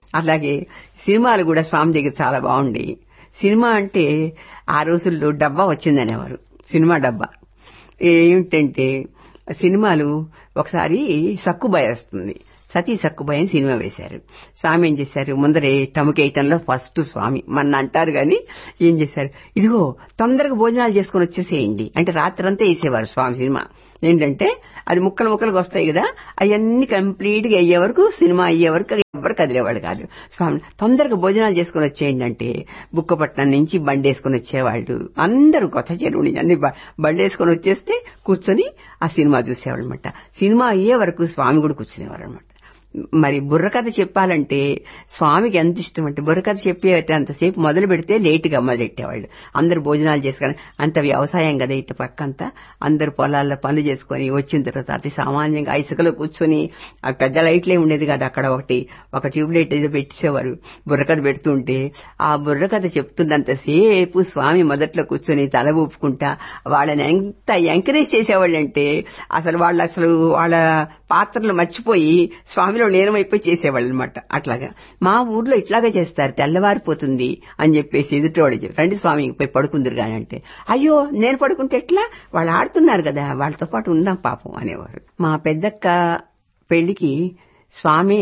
అలాగే సినిమాలు కూడా స్వామి దగ్గర చాలా బాగుండేవి సినిమా అంటే ఆ రోజుల్లో డబ్బా వచ్చిందనేవారు సినిమా డబ్బా ఏమిటంటే సినిమాలు ఒకసారి సక్కుబాయ్ వస్తుంది సతీ సక్కుబాయ్ అని సినిమా వేశారు స్వామి ఏం చేశారు ముందరే టముకేయటంలో ఫస్ట్ స్వామి మన అంటారు గాని ఏం చేశారు ఇదిగో తొందరగా భోజనాలు చేసుకుని వచ్చేసేయండి అంటే రాత్రంతా వేసేవారు స్వామి సినిమా ఏంటంటే అది ముక్కలు ముక్కలుగా వస్తాయి కదా అవన్నీ కంప్లీట్ గా అయ్యే వరకు సినిమా అయ్యే వరకు ఎవరు కదిలేవాళ్ళు కాదు స్వామి తొందరగా భోజనాలు చేసుకుని వచ్చేయండి అంటే బుక్కపట్నం నుంచి బండి వేసుకుని వచ్చేవాళ్ళు అందరూ కొత్త చెరువు నుంచి అన్ని బండి వేసుకుని వచ్చేస్తే కూర్చొని ఆ సినిమా చూసేవాళ్ళు అనమాట సినిమా అయ్యే వరకు స్వామి కూడా కూర్చునేవారు అనమాట మరి బుర్రకథ చెప్పాలంటే స్వామికి ఎంత ఇష్టం అంటే బుర్రకథ చెప్పే అంతసేపు మొదలు పెడితే లేటుగా మొదలెట్టేవాళ్ళు అందరు భోజనాలు చేసుకొని అంత వ్యవసాయం కదా ఇటు పక్కంతా అందరు పొలాల్లో పనులు చేసుకొని వచ్చిన తర్వాత అతి సామాన్యంగా ఇసుకలో కూర్చొని ఆ పెద్ద లైట్లే ఉండేది కదా అక్కడ ఒకటి ఒక ట్యూబ్ లైట్ ఏదో పెట్టేసేవారు బుర్రకథ పెడుతుంటే ఆ బుర్రకథ చెప్తున్నంతసేపు స్వామి మొదట్లో కూర్చొని తల ఊపుకుంటా వాళ్ళని ఎంత ఎంకరేజ్ చేసేవాళ్ళంటే అసలు వాళ్ళు అసలు వాళ్ళ పాత్రలు మర్చిపోయి స్వామిలో లీనమైపోయి చేసేవాళ్ళు అనమాట అట్లాగా మా ఊర్లో ఇట్లాగే చేస్తారు తెల్లవారిపోతుంది అని చెప్పేసి ఎదుటివాళ్ళు రండి స్వామి పోయి పడుకుందరు కానీ అంటే అయ్యో నేను పడుకుంటే ఎట్లా వాళ్ళు ఆడుతున్నారు కదా వాళ్ళతో పాటు ఉన్నాం పాపం అనేవారు మా పెద్దక్క పెళ్లికి స్వామి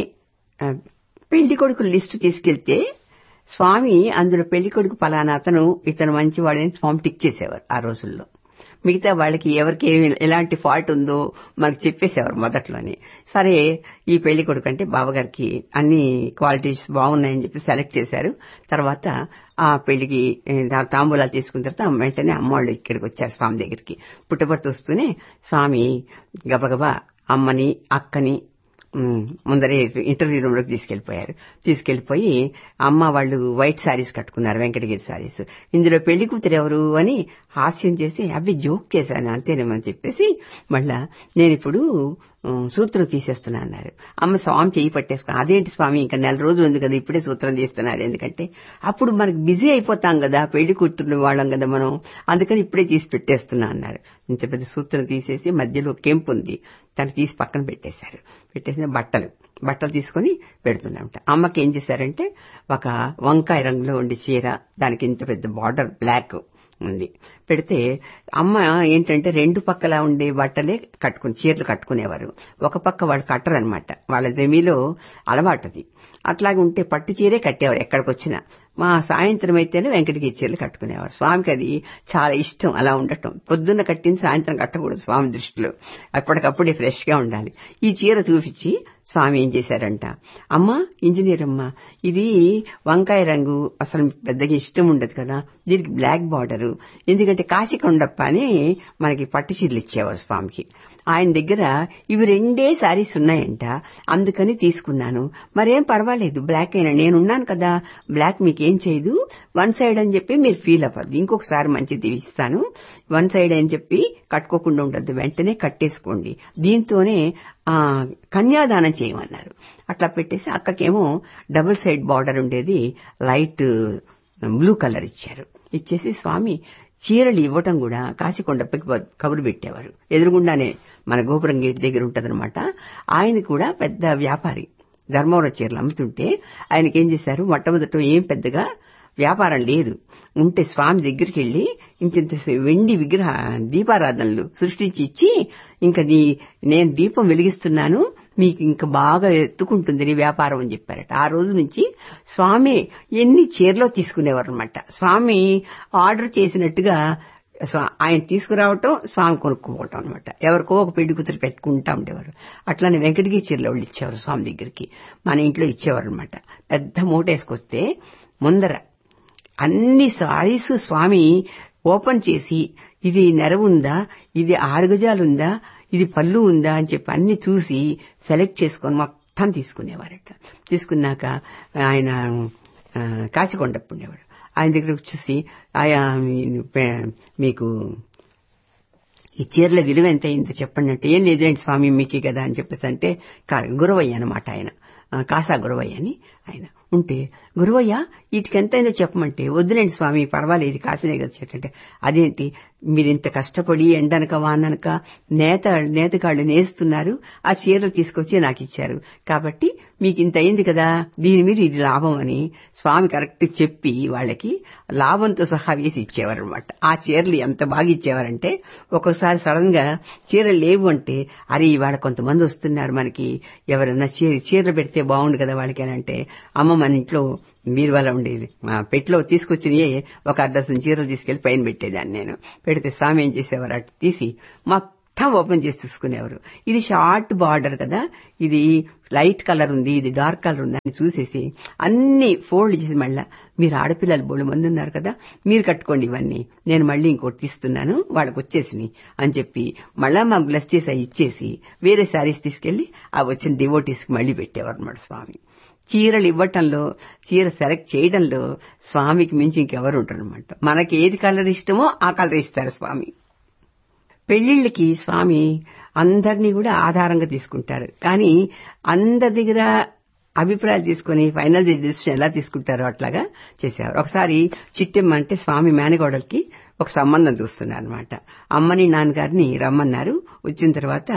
పెళ్లి కొడుకు లిస్టు తీసుకెళ్తే స్వామి అందులో పెళ్లి కొడుకు పలానా అతను ఇతను మంచివాడని స్వామి టిక్ చేసేవారు ఆ రోజుల్లో మిగతా వాళ్ళకి ఎవరికి ఎలాంటి ఫాల్ట్ ఉందో మనకు చెప్పేసేవారు మొదట్లోనే సరే ఈ పెళ్లి కొడుకు అంటే బావగారికి అన్ని క్వాలిటీస్ బాగున్నాయని చెప్పి సెలెక్ట్ చేశారు తర్వాత ఆ పెళ్లికి తాంబూలాలు తీసుకున్న తర్వాత వెంటనే అమ్మవాళ్ళు ఇక్కడికి వచ్చారు స్వామి దగ్గరికి పుట్టపర్తి వస్తూనే స్వామి గబగబా అమ్మని అక్కని ముందరే ఇంటర్వ్యూ రూమ్ లోకి తీసుకెళ్లిపోయారు తీసుకెళ్లిపోయి అమ్మ వాళ్ళు వైట్ శారీస్ కట్టుకున్నారు వెంకటగిరి శారీస్ ఇందులో పెళ్లి కూతురు ఎవరు అని హాస్యం చేసి అవి జోక్ చేశాను అంతేనేమని చెప్పేసి మళ్ళా నేను ఇప్పుడు సూత్రం తీసేస్తున్నా అన్నారు అమ్మ స్వామి చేయి పట్టేసుకుని అదేంటి స్వామి ఇంకా నెల రోజులు ఉంది కదా ఇప్పుడే సూత్రం తీస్తున్నారు ఎందుకంటే అప్పుడు మనకు బిజీ అయిపోతాం కదా పెళ్లి కూతురు వాళ్ళం కదా మనం అందుకని ఇప్పుడే తీసి పెట్టేస్తున్నా అన్నారు ఇంత పెద్ద సూత్రం తీసేసి మధ్యలో కెంపు ఉంది తను తీసి పక్కన పెట్టేశారు పెట్టేసిన బట్టలు బట్టలు తీసుకుని పెడుతున్నామట అమ్మకి ఏం చేశారంటే ఒక వంకాయ రంగులో ఉండే చీర దానికి ఇంత పెద్ద బార్డర్ బ్లాక్ ఉంది పెడితే అమ్మ ఏంటంటే రెండు పక్కల ఉండే బట్టలే కట్టుకుని చీరలు కట్టుకునేవారు ఒక పక్క వాళ్ళు కట్టరనమాట వాళ్ళ జమీలో అలవాటది అట్లాగే ఉంటే పట్టు చీరే కట్టేవారు ఎక్కడికి వచ్చినా మా సాయంత్రం అయితేనే వెంకటగిరి చీరలు కట్టుకునేవారు స్వామికి అది చాలా ఇష్టం అలా ఉండటం పొద్దున్న కట్టింది సాయంత్రం కట్టకూడదు స్వామి దృష్టిలో అప్పటికప్పుడే ఫ్రెష్ గా ఉండాలి ఈ చీర చూపించి స్వామి ఏం చేశారంట అమ్మా ఇంజనీర్ అమ్మా ఇది వంకాయ రంగు అసలు పెద్దగా ఇష్టం ఉండదు కదా దీనికి బ్లాక్ బార్డరు ఎందుకంటే కాశీకొండప్ప అని మనకి పట్టు చీరలు ఇచ్చేవారు స్వామికి ఆయన దగ్గర ఇవి రెండే శారీస్ ఉన్నాయంట అందుకని తీసుకున్నాను మరేం పర్వాలేదు బ్లాక్ అయినా నేనున్నాను కదా బ్లాక్ మీకేం చేయదు వన్ సైడ్ అని చెప్పి మీరు ఫీల్ అవ్వద్దు ఇంకొకసారి మంచిది ఇస్తాను వన్ సైడ్ అని చెప్పి కట్టుకోకుండా ఉండద్దు వెంటనే కట్టేసుకోండి దీంతోనే ఆ కన్యాదానం చేయమన్నారు అట్లా పెట్టేసి అక్కకేమో డబుల్ సైడ్ బార్డర్ ఉండేది లైట్ బ్లూ కలర్ ఇచ్చారు ఇచ్చేసి స్వామి చీరలు ఇవ్వటం కూడా కాశీకొండప్పకి కబురు పెట్టేవారు ఎదురుగుండానే మన గోపురం గేట్ దగ్గర ఉంటదనమాట ఆయన కూడా పెద్ద వ్యాపారి ధర్మవరం చీరలు అమ్ముతుంటే ఆయనకి ఏం చేశారు మొట్టమొదట ఏం పెద్దగా వ్యాపారం లేదు ఉంటే స్వామి దగ్గరికి వెళ్లి ఇంకింత వెండి విగ్రహ దీపారాధనలు సృష్టించి ఇచ్చి ఇంకా నీ నేను దీపం వెలిగిస్తున్నాను మీకు ఇంకా బాగా ఎత్తుకుంటుంది నీ వ్యాపారం అని చెప్పారట ఆ రోజు నుంచి స్వామి ఎన్ని చీరలో తీసుకునేవారు అనమాట స్వామి ఆర్డర్ చేసినట్టుగా ఆయన తీసుకురావటం స్వామి కొనుక్కోవటం అనమాట ఎవరికో ఒక పెళ్లి కూతురు పెట్టుకుంటా ఉండేవారు అట్లానే వెంకటగిరి చీరలు వాళ్ళు ఇచ్చేవారు స్వామి దగ్గరికి మన ఇంట్లో ఇచ్చేవారు అనమాట పెద్ద మూట వేసుకొస్తే ముందర అన్ని సారీస్ స్వామి ఓపెన్ చేసి ఇది నెరవు ఉందా ఇది ఆరు గజాలుందా ఇది పళ్ళు ఉందా అని చెప్పి అన్ని చూసి సెలెక్ట్ చేసుకొని మొత్తం తీసుకునేవారట తీసుకున్నాక ఆయన కాచికొండప్పు ఉండేవాడు ఆయన దగ్గర వచ్చేసి ఆయా మీకు ఈ చీరల విలువ ఎంత అయిందో చెప్పండి అంటే ఏం లేదేంటి స్వామి మీకే కదా అని చెప్పేసి అంటే గురవయ్య అనమాట ఆయన కాసా గురవయ్య అని ఆయన ఉంటే గురువయ్య వీటికి ఎంత అయిందో చెప్పమంటే వద్దులేండి స్వామి పర్వాలేదు కాసినే కదా చెట్టంటే అదేంటి మీరింత కష్టపడి ఎండనక వాననక నేత నేతకాళ్ళు నేస్తున్నారు ఆ చీరలు తీసుకొచ్చి నాకు ఇచ్చారు కాబట్టి మీకు ఇంత అయింది కదా దీని మీద ఇది లాభం అని స్వామి కరెక్ట్ చెప్పి వాళ్ళకి లాభంతో సహా వేసి ఇచ్చేవారు అనమాట ఆ చీరలు ఎంత బాగా ఇచ్చేవారంటే ఒక్కొక్కసారి సడన్ గా చీరలు లేవు అంటే అరే ఇవాళ కొంతమంది వస్తున్నారు మనకి ఎవరన్నా చీర చీరలు పెడితే బాగుండు కదా వాళ్ళకి అని అంటే అమ్మ మన ఇంట్లో మీరు వల్ల ఉండేది మా పెట్లో తీసుకొచ్చి ఒక అర్ధసం చీరలు తీసుకెళ్లి పైన పెట్టేదాన్ని నేను పెడితే స్వామి ఏం చేసేవారు అటు తీసి మొత్తం ఓపెన్ చేసి చూసుకునేవారు ఇది షార్ట్ బార్డర్ కదా ఇది లైట్ కలర్ ఉంది ఇది డార్క్ కలర్ ఉంది అని చూసేసి అన్ని ఫోల్డ్ చేసి మళ్ళా మీరు ఆడపిల్లలు బోళ్ళు మంది ఉన్నారు కదా మీరు కట్టుకోండి ఇవన్నీ నేను మళ్ళీ ఇంకోటి తీస్తున్నాను వాళ్ళకి వచ్చేసినాయి అని చెప్పి మళ్ళా మాకు బ్లెస్ చేసి అవి ఇచ్చేసి వేరే శారీస్ తీసుకెళ్లి ఆ వచ్చిన డివోటీస్కి మళ్ళీ పెట్టేవారు అన్నమాట స్వామి చీరలు ఇవ్వటంలో చీర సెలెక్ట్ చేయడంలో స్వామికి మించి ఇంకెవరు ఉంటారనమాట మనకి ఏది కలర్ ఇష్టమో ఆ కలర్ ఇస్తారు స్వామి పెళ్లిళ్ళకి స్వామి అందరినీ కూడా ఆధారంగా తీసుకుంటారు కానీ అందరి దగ్గర అభిప్రాయాలు తీసుకుని ఫైనల్ డిసిషన్ ఎలా తీసుకుంటారో అట్లాగా చేసేవారు ఒకసారి చిట్టెమ్మ అంటే స్వామి మేనగోడలకి ఒక సంబంధం చూస్తున్నారు అనమాట అమ్మని నాన్నగారిని రమ్మన్నారు వచ్చిన తర్వాత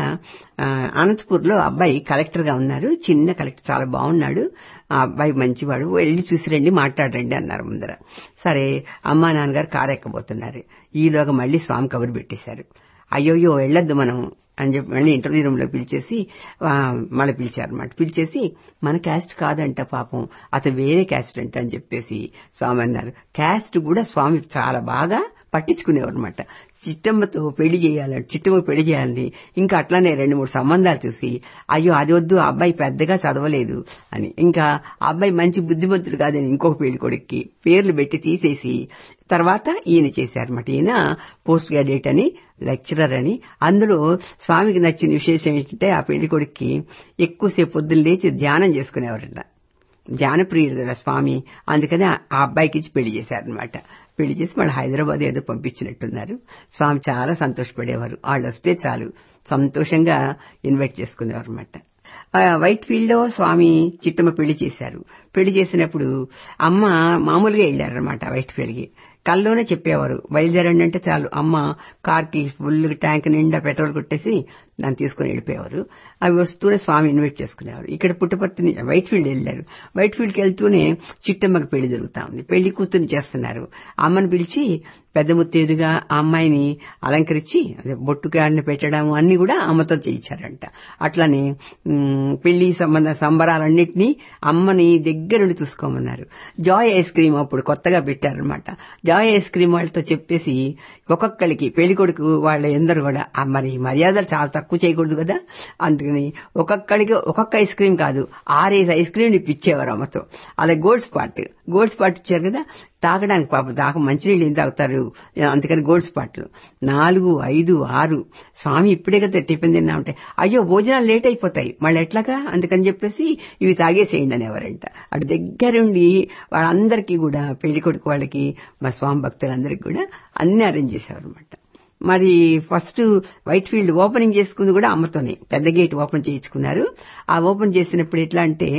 అనంతపూర్ లో అబ్బాయి కలెక్టర్ గా ఉన్నారు చిన్న కలెక్టర్ చాలా బాగున్నాడు ఆ అబ్బాయి మంచివాడు వెళ్ళి చూసిరండి మాట్లాడండి అన్నారు ముందర సరే అమ్మా నాన్నగారు కారు ఎక్కబోతున్నారు ఈలోగా మళ్ళీ స్వామి కబురు పెట్టేశారు అయ్యోయ్యో వెళ్ళొద్దు మనం అని చెప్పి మళ్ళీ ఇంటర్వ్యూ రూమ్ లో పిలిచేసి మళ్ళీ పిలిచారన్నమాట పిలిచేసి మన క్యాస్ట్ కాదంట పాపం అతను వేరే క్యాస్ట్ అంట అని చెప్పేసి స్వామి అన్నారు క్యాస్ట్ కూడా స్వామి చాలా బాగా పట్టించుకునేవారు అనమాట చిట్టమ్మతో పెళ్లి చేయాలని చిట్టమ్మ పెళ్లి చేయాలని ఇంకా అట్లానే రెండు మూడు సంబంధాలు చూసి అయ్యో అది వద్దు ఆ అబ్బాయి పెద్దగా చదవలేదు అని ఇంకా ఆ అబ్బాయి మంచి బుద్ధిమంతుడు కాదని ఇంకొక పెళ్లి కొడుక్కి పేర్లు పెట్టి తీసేసి తర్వాత ఈయన చేశారన్నమాట ఈయన పోస్ట్ గ్రాడ్యుయేట్ అని లెక్చరర్ అని అందులో స్వామికి నచ్చిన విశేషం ఏంటంటే ఆ పెళ్లి కొడుక్కి ఎక్కువసేపు పొద్దున్న లేచి ధ్యానం చేసుకునేవారంట ధ్యానప్రియుడు కదా స్వామి అందుకని ఆ అబ్బాయికి ఇచ్చి పెళ్లి చేశారనమాట పెళ్లి చేసి మళ్ళీ హైదరాబాద్ ఏదో పంపించినట్టున్నారు స్వామి చాలా సంతోషపడేవారు వాళ్ళు వస్తే చాలు సంతోషంగా ఇన్వైట్ చేసుకునేవారు అనమాట వైట్ ఫీల్డ్ లో స్వామి చిట్టమ్మ పెళ్లి చేశారు పెళ్లి చేసినప్పుడు అమ్మ మామూలుగా వెళ్లారనమాట వైట్ ఫీల్డ్ కి కల్లోనే చెప్పేవారు బయలుదేరండి అంటే చాలు అమ్మ కార్కి ఫుల్ ట్యాంక్ నిండా పెట్రోల్ కొట్టేసి దాన్ని తీసుకుని వెళ్ళిపోయేవారు అవి వస్తూనే స్వామి ఇన్వైట్ చేసుకునేవారు ఇక్కడ పుట్టపర్తిని వైట్ ఫీల్డ్ వెళ్ళారు వైట్ ఫీల్డ్కి వెళ్తూనే చిట్టమ్మకి పెళ్లి జరుగుతా ఉంది పెళ్లి కూతుర్ని చేస్తున్నారు అమ్మని పిలిచి పెద్ద ముత్తేదుగా ఆ అమ్మాయిని అలంకరించి అదే బొట్టుకాయలను పెట్టడం అన్ని కూడా అమ్మతో చేయించారంట అట్లనే పెళ్లి సంబంధ సంబరాలన్నింటినీ అమ్మని దగ్గరుండి చూసుకోమన్నారు జాయ్ ఐస్ క్రీమ్ అప్పుడు కొత్తగా పెట్టారనమాట జాయ్ ఐస్ క్రీమ్ వాళ్ళతో చెప్పేసి ఒక్కొక్కరికి పెళ్లి కొడుకు వాళ్ళ ఎందరు కూడా మరి మర్యాదలు చాలా తక్కువ చేయకూడదు కదా అందుకని ఒక్కొక్కడికి ఒక్కొక్క ఐస్ క్రీమ్ కాదు ఆరేసి ఐస్ క్రీమ్ ఇప్పించేవారు అమ్మతో అలా గోల్డ్ స్పాట్ గోల్డ్ స్పాట్ ఇచ్చారు కదా తాగడానికి పాప దాకా మంచినీళ్ళు ఏం తాగుతారు అందుకని గోల్డ్ స్పాట్లు నాలుగు ఐదు ఆరు స్వామి ఇప్పుడే కదా టిఫిన్ తిన్నామంటే అయ్యో భోజనాలు లేట్ అయిపోతాయి మళ్ళీ ఎట్లాగా అందుకని చెప్పేసి ఇవి తాగేసేయండి అనేవారంట అటు దగ్గరుండి వాళ్ళందరికీ కూడా పెళ్లి కొడుకు వాళ్ళకి మా స్వామి భక్తులందరికీ కూడా అన్ని అరేంజ్ చేసేవారు అనమాట మరి ఫస్ట్ వైట్ ఫీల్డ్ ఓపెనింగ్ చేసుకుంది కూడా అమ్మతోనే పెద్ద గేట్ ఓపెన్ చేయించుకున్నారు ఆ ఓపెన్ చేసినప్పుడు ఎట్లా అంటే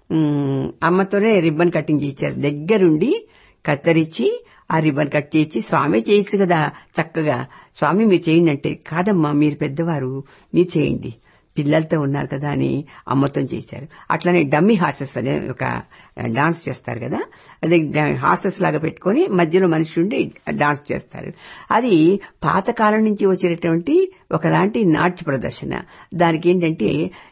అమ్మతోనే రిబ్బన్ కటింగ్ చేయించారు దగ్గరుండి కత్తరించి ఆ రిబ్బన్ కట్ చేయించి స్వామి చేయొచ్చు కదా చక్కగా స్వామి మీరు చేయండి అంటే కాదమ్మా మీరు పెద్దవారు మీరు చేయండి పిల్లలతో ఉన్నారు కదా అని అమ్మతో చేశారు అట్లనే డమ్మీ హార్సెస్ అనే ఒక డాన్స్ చేస్తారు కదా అదే హార్సెస్ లాగా పెట్టుకొని మధ్యలో మనిషి ఉండి డాన్స్ చేస్తారు అది పాతకాలం నుంచి వచ్చేటటువంటి ఒకలాంటి నాట్య ప్రదర్శన దానికి ఏంటంటే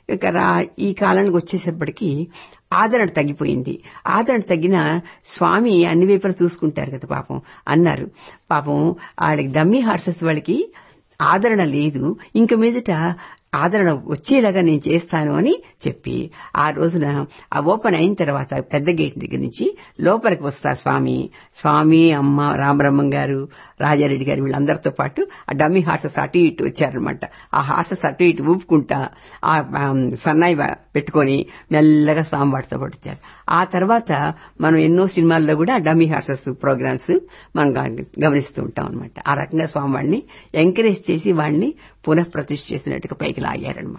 ఈ కాలానికి వచ్చేసేపటికి ఆదరణ తగ్గిపోయింది ఆదరణ తగ్గిన స్వామి అన్ని వైపులా చూసుకుంటారు కదా పాపం అన్నారు పాపం వాళ్ళకి డమ్మీ హార్సెస్ వాళ్ళకి ఆదరణ లేదు ఇంక మీదట ఆదరణ వచ్చేలాగా నేను చేస్తాను అని చెప్పి ఆ రోజున ఆ ఓపెన్ అయిన తర్వాత పెద్ద గేట్ దగ్గర నుంచి లోపలికి వస్తా స్వామి స్వామి అమ్మ రామబ్రహ్మం గారు రాజారెడ్డి గారు వీళ్ళందరితో పాటు ఆ డమ్మీ హార్సెస్ అటు ఇటు వచ్చారనమాట ఆ హార్సెస్ అటు ఇటు ఊపుకుంటా ఆ సన్నాయి పెట్టుకొని మెల్లగా స్వామి వాటితో పాటు వచ్చారు ఆ తర్వాత మనం ఎన్నో సినిమాల్లో కూడా డమ్మీ హార్సెస్ ప్రోగ్రామ్స్ మనం గమనిస్తూ ఉంటాం అనమాట ఆ రకంగా స్వామి వాళ్ళని ఎంకరేజ్ చేసి వాడిని పునః ప్రతిష్ఠ చేసినట్టుగా పైకి లాగారనమాట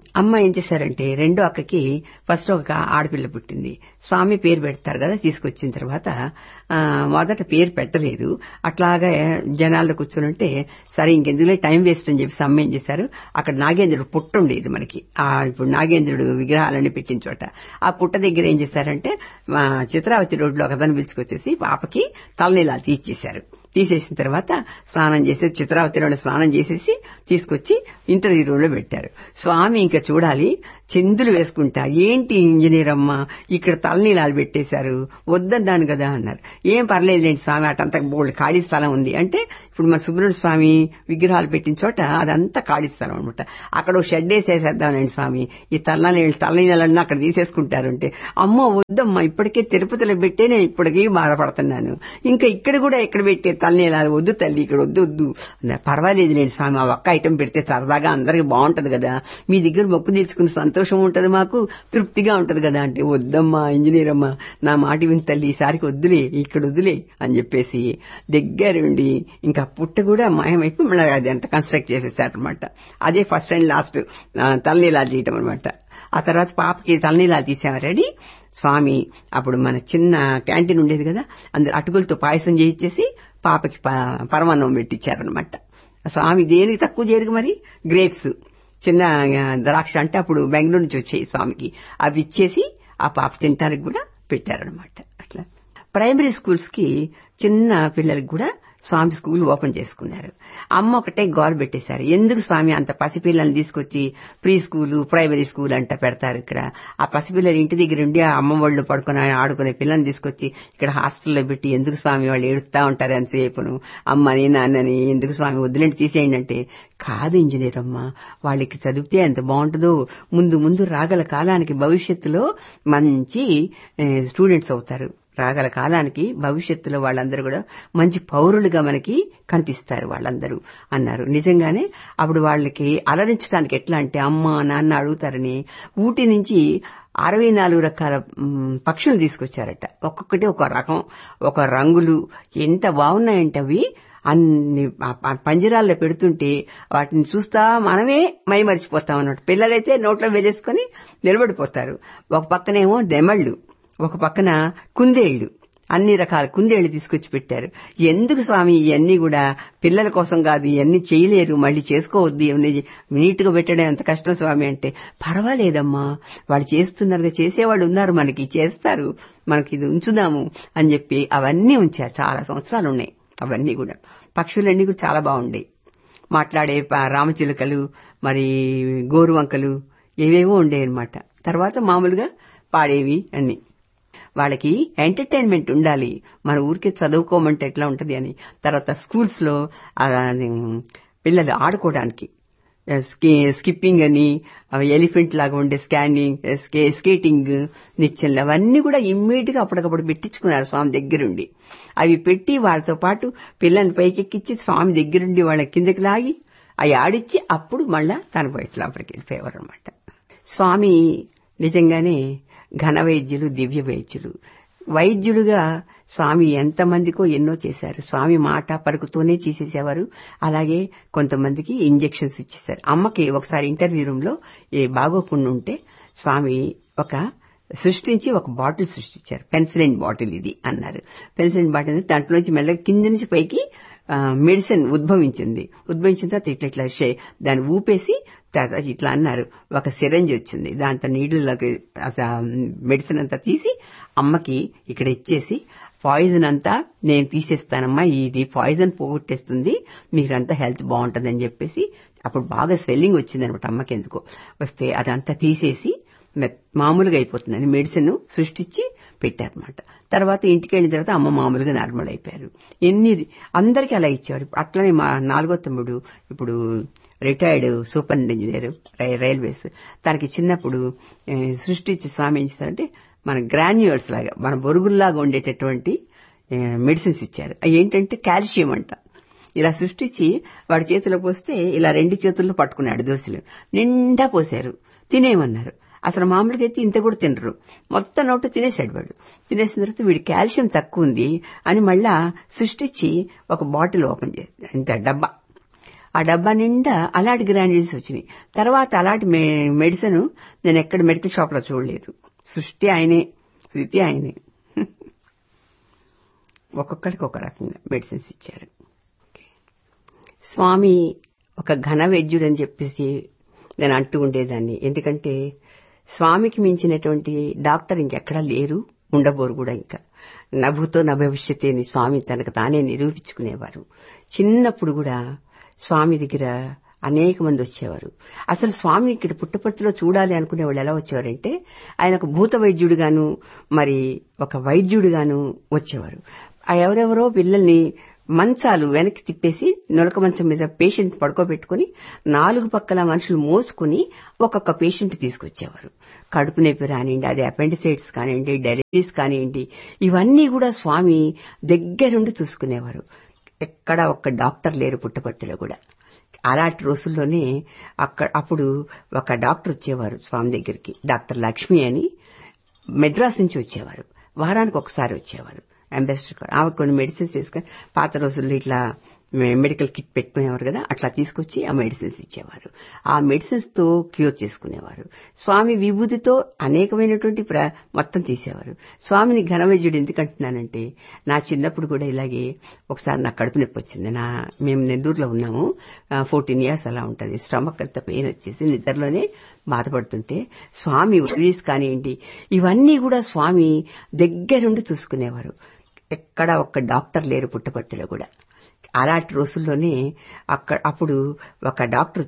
అమ్మ ఏం చేశారంటే రెండో అక్కకి ఫస్ట్ ఒక ఆడపిల్ల పుట్టింది స్వామి పేరు పెడతారు కదా తీసుకొచ్చిన తర్వాత ఆ, మొదట పేరు పెట్టలేదు అట్లాగా జనాల్లో కూర్చుంటే సరే ఇంకెందుకులే టైం వేస్ట్ అని చెప్పి అమ్మ ఏం చేశారు అక్కడ నాగేంద్రుడు పుట్ట ఉండేది మనకి ఆ ఇప్పుడు నాగేంద్రుడు విగ్రహాలన్నీ పెట్టిన చోట ఆ పుట్ట దగ్గర ఏం చేశారంటే మా చిత్రావతి రోడ్లో ఒకదాన్ని పిలుచుకొచ్చేసి పాపకి తలనీలా తీర్చేశారు తీసేసిన తర్వాత స్నానం చేసి చిత్రావతిలో స్నానం చేసేసి తీసుకొచ్చి ఇంటర్వ్యూ రూమ్ లో పెట్టారు స్వామి ఇంకా చూడాలి చిందులు వేసుకుంటా ఏంటి ఇంజనీర్ అమ్మ ఇక్కడ తలనీలాలు పెట్టేశారు వద్దన్నాను కదా అన్నారు ఏం పర్లేదులేండి స్వామి అటంతా బోల్డ్ ఖాళీ స్థలం ఉంది అంటే ఇప్పుడు మన సుబ్రహ్మణ్య స్వామి విగ్రహాలు పెట్టిన చోట అదంతా ఖాళీ స్థలం అనమాట అక్కడ ఓ షెడ్ వేసేసేద్దామండి స్వామి ఈ తలనీళ్ళు తలనీళ్ళన్నీ అక్కడ తీసేసుకుంటారు అంటే అమ్మో వద్దమ్మా ఇప్పటికే తిరుపతిలో పెట్టే నేను ఇప్పటికీ బాధపడుతున్నాను ఇంకా ఇక్కడ కూడా ఎక్కడ పెట్టే తలనీలాలు వద్దు తల్లి ఇక్కడ వద్దు వద్దు అన్నారు. పర్వాలేదు లేండి స్వామి ఆ ఒక్క ఐటెం పెడితే సరదాగా అందరికి బాగుంటది కదా మీ దగ్గర మొక్కు తీర్చుకుని సంతోషం ఉంటది మాకు తృప్తిగా ఉంటది కదా అంటే వద్దమ్మా ఇంజనీర్ అమ్మా నా మాట విని తల్లి ఈసారికి వద్దులే ఇక్కడ వద్దులే అని చెప్పేసి దగ్గరుండి ఇంకా పుట్ట కూడా మాయమైపు మళ్ళీ అది అంత కన్స్ట్రక్ట్ చేసేసారనమాట అదే ఫస్ట్ అండ్ లాస్ట్ తలనీలా చేయటం అనమాట ఆ తర్వాత పాపకి తలనీలా తీసాము రెడీ స్వామి అప్పుడు మన చిన్న క్యాంటీన్ ఉండేది కదా అందరు అటుకులతో పాయసం చేయించేసి పాపకి ప- పరమాన్నం పెట్టించారనమాట స్వామి దేనికి తక్కువ చేయరు మరి గ్రేప్స్ చిన్న ఆ, ద్రాక్ష అంటే అప్పుడు బెంగళూరు నుంచి వచ్చాయి స్వామికి అవి ఇచ్చేసి ఆ పాప తినడానికి కూడా పెట్టారనమాట అట్లా ప్రైమరీ స్కూల్స్ కి చిన్న పిల్లలకి కూడా స్వామి స్కూల్ ఓపెన్ చేసుకున్నారు అమ్మ ఒకటే గోల్ పెట్టేశారు ఎందుకు స్వామి అంత పసిపిల్లల్ని తీసుకొచ్చి ప్రీ స్కూల్ ప్రైమరీ స్కూల్ అంట పెడతారు ఇక్కడ ఆ పసిపిల్లలు ఇంటి దగ్గర ఉండి ఆ అమ్మ వాళ్ళు పడుకుని ఆడుకునే పిల్లల్ని తీసుకొచ్చి ఇక్కడ హాస్టల్లో పెట్టి ఎందుకు స్వామి వాళ్ళు ఏడుస్తా ఉంటారు ఎంతసేపును అమ్మని నాన్నని ఎందుకు స్వామి వదిలేంటి తీసేయండి అంటే కాదు ఇంజనీర్ అమ్మ వాళ్ళు ఇక్కడ చదివితే ఎంత బాగుంటుందో ముందు ముందు రాగల కాలానికి భవిష్యత్తులో మంచి స్టూడెంట్స్ అవుతారు రాగల కాలానికి భవిష్యత్తులో వాళ్ళందరూ కూడా మంచి పౌరులుగా మనకి కనిపిస్తారు వాళ్ళందరూ అన్నారు నిజంగానే అప్పుడు వాళ్ళకి అలరించడానికి ఎట్లా అంటే అమ్మ నాన్న అడుగుతారని ఊటి నుంచి అరవై నాలుగు రకాల మ్, పక్షులు తీసుకొచ్చారట ఒక్కొక్కటి ఒక రకం ఒక రంగులు ఎంత బాగున్నాయంటే అవి అన్ని ఆ ప- పంజరాల్లో పెడుతుంటే వాటిని చూస్తా మనమే మై మరిచిపోతాం అన్నట్టు పిల్లలైతే నోట్లో వేలేసుకొని నిలబడిపోతారు ఒక పక్కనేమో నెమళ్ళు ఒక పక్కన కుందేళ్లు అన్ని రకాల కుందేళ్లు తీసుకొచ్చి పెట్టారు ఎందుకు స్వామి ఇవన్నీ కూడా పిల్లల కోసం కాదు ఇవన్నీ చేయలేరు మళ్ళీ చేసుకోవద్దు ఇవన్నీ నీట్ గా పెట్టడం ఎంత కష్టం స్వామి అంటే పర్వాలేదమ్మా వాళ్ళు చేస్తున్నారు చేసేవాళ్ళు ఉన్నారు మనకి చేస్తారు మనకి ఇది ఉంచుదాము అని చెప్పి అవన్నీ ఉంచారు చాలా సంవత్సరాలు ఉన్నాయి అవన్నీ కూడా పక్షులన్నీ కూడా చాలా బాగుండేవి మాట్లాడే ప- రామచిలుకలు మరి గోరువంకలు ఏవేవో ఉండేవి అనమాట తర్వాత మామూలుగా పాడేవి అన్ని వాళ్ళకి ఎంటర్టైన్మెంట్ ఉండాలి మన ఊరికే చదువుకోమంటే ఎట్లా ఉంటది అని తర్వాత స్కూల్స్ లో ఆ, అది, పిల్లలు ఆడుకోవడానికి స్కి- స్కిప్పింగ్ అని ఎలిఫెంట్ లాగా ఉండే స్కానింగ్ స్కే- స్కేటింగ్ నిచ్చెనలు అవన్నీ కూడా ఇమ్మీడియట్ గా అప్పటికప్పుడు పెట్టించుకున్నారు స్వామి దగ్గరుండి అవి పెట్టి వాళ్ళతో పాటు పిల్లల్ని పైకెక్కించి స్వామి దగ్గరుండి వాళ్ళ కిందకి లాగి అవి ఆడిచ్చి అప్పుడు మళ్ళా తన బయట లోపలికి వెళ్ళిపోయేవారు అనమాట స్వామి నిజంగానే ఘన వైద్యులు దివ్య వైద్యులు వైద్యులుగా స్వామి ఎంతమందికో ఎన్నో చేశారు స్వామి మాట పలుకుతోనే చేసేసేవారు అలాగే కొంతమందికి ఇంజెక్షన్స్ ఇచ్చేశారు అమ్మకి ఒకసారి ఇంటర్వ్యూ రూమ్ లో ఏ బాగోకుండా ఉంటే స్వామి ఒక సృష్టించి ఒక బాటిల్ సృష్టించారు పెన్సిలిన్ బాటిల్ ఇది అన్నారు పెన్సిలిన్ బాటిల్ దాంట్లో నుంచి మెల్లగా కింద నుంచి పైకి మెడిసిన్ ఉద్భవించింది ఉద్భవించిన తర్వాత ఇట్లా ఇట్లా షే- దాన్ని ఊపేసి తర్వాత ఇట్లా అన్నారు ఒక సిరంజ్ వచ్చింది దాంతో నీళ్ళలోకి మెడిసిన్ అంతా తీసి అమ్మకి ఇక్కడ ఇచ్చేసి పాయిజన్ అంతా నేను తీసేస్తానమ్మా ఇది పాయిజన్ పోగొట్టేస్తుంది మీరంతా హెల్త్ బాగుంటుందని చెప్పేసి అప్పుడు బాగా స్వెల్లింగ్ వచ్చింది అనమాట అమ్మకి ఎందుకో వస్తే అదంతా తీసేసి మె- మామూలుగా అయిపోతుందని మెడిసిన్ సృష్టించి పెట్టారనమాట తర్వాత ఇంటికి వెళ్ళిన తర్వాత అమ్మ మామూలుగా నార్మల్ అయిపోయారు ఎన్ని అందరికీ అలా ఇచ్చారు అట్లనే మా నాలుగో తమ్ముడు ఇప్పుడు రిటైర్డ్ సూపర్ ఇంజనీర్ రైల్వేస్ తనకి చిన్నప్పుడు ఏ, సృష్టించి స్వామి ఏం చేశారంటే మన గ్రాన్యూల్స్ లాగా మన బొరుగుల్లాగా ఉండేటటువంటి మెడిసిన్స్ ఇచ్చారు అవి ఏంటంటే కాల్షియం అంట ఇలా సృష్టించి వాడి చేతిలో పోస్తే ఇలా రెండు చేతుల్లో పట్టుకున్నాడు దోశలు నిండా పోశారు తినేయమన్నారు అసలు మామూలుగా అయితే ఇంత కూడా తినరు మొత్తం నోటు తినేసాడు వాడు తినేసిన తర్వాత వీడి కాల్షియం తక్కువ ఉంది అని మళ్ళా సృష్టించి ఒక బాటిల్ ఓపెన్ చేసి ఇంత డబ్బా ఆ డబ్బా నిండా అలాంటి గ్రాన్యూల్స్ వచ్చినాయి తర్వాత అలాంటి మెడిసిన్ నేను ఎక్కడ మెడికల్ షాప్ లో చూడలేదు సృష్టి ఆయనే స్థితి ఆయనే ఒక్కొక్కరికి ఒక రకంగా మెడిసిన్స్ ఇచ్చారు స్వామి ఒక ఘన వైద్యుడు అని చెప్పేసి నేను అంటూ ఉండేదాన్ని ఎందుకంటే స్వామికి మించినటువంటి డాక్టర్ ఇంకెక్కడా లేరు ఉండబోరు కూడా ఇంకా నభుతో నా భవిష్యత్ అని స్వామి తనకు తానే నిరూపించుకునేవారు చిన్నప్పుడు కూడా స్వామి దగ్గర అనేక మంది వచ్చేవారు అసలు స్వామిని ఇక్కడ పుట్టపర్తిలో చూడాలి అనుకునే వాళ్ళు ఎలా వచ్చేవారంటే ఆయన ఒక భూత వైద్యుడుగాను మరి ఒక వైద్యుడుగాను వచ్చేవారు ఆ ఎవరెవరో పిల్లల్ని మంచాలు వెనక్కి తిప్పేసి నొలక మంచం మీద పేషెంట్ పడుకోబెట్టుకుని నాలుగు పక్కల మనుషులు మోసుకుని ఒక్కొక్క పేషెంట్ తీసుకొచ్చేవారు కడుపు నొప్పి రానివ్వండి అది అపెండిసైడ్స్ కానివ్వండి డెలివరీస్ కానివ్వండి ఇవన్నీ కూడా స్వామి దగ్గరుండి చూసుకునేవారు ఎక్కడ ఒక్క డాక్టర్ లేరు పుట్టపర్తిలో కూడా అలాంటి రోజుల్లోనే అక్కడ అప్పుడు ఒక డాక్టర్ వచ్చేవారు స్వామి దగ్గరికి డాక్టర్ లక్ష్మి అని మెడ్రాస్ నుంచి వచ్చేవారు వారానికి ఒకసారి వచ్చేవారు అంబాసిడర్ ఆమె కొన్ని మెడిసిన్స్ తీసుకొని పాత రోజుల్లో ఇట్లా మెడికల్ కిట్ పెట్టుకునేవారు కదా అట్లా తీసుకొచ్చి ఆ మెడిసిన్స్ ఇచ్చేవారు ఆ మెడిసిన్స్ తో క్యూర్ చేసుకునేవారు స్వామి విభూతితో అనేకమైనటువంటి మొత్తం తీసేవారు స్వామిని ఘనవైద్యుడు ఎందుకంటున్నానంటే నా చిన్నప్పుడు కూడా ఇలాగే ఒకసారి నా కడుపు నొప్పి వచ్చింది నా మేము నెల్లూరులో ఉన్నాము ఫోర్టీన్ ఇయర్స్ అలా ఉంటుంది స్టమక్ అంత పెయిన్ వచ్చేసి నిద్రలోనే బాధపడుతుంటే స్వామి రిలీజ్ కానివ్వండి ఇవన్నీ కూడా స్వామి దగ్గరుండి చూసుకునేవారు ఎక్కడ ఒక్క డాక్టర్ లేరు పుట్టపర్తిలో కూడా అలాంటి రోజుల్లోనే అక్కడ అప్పుడు ఒక డాక్టర్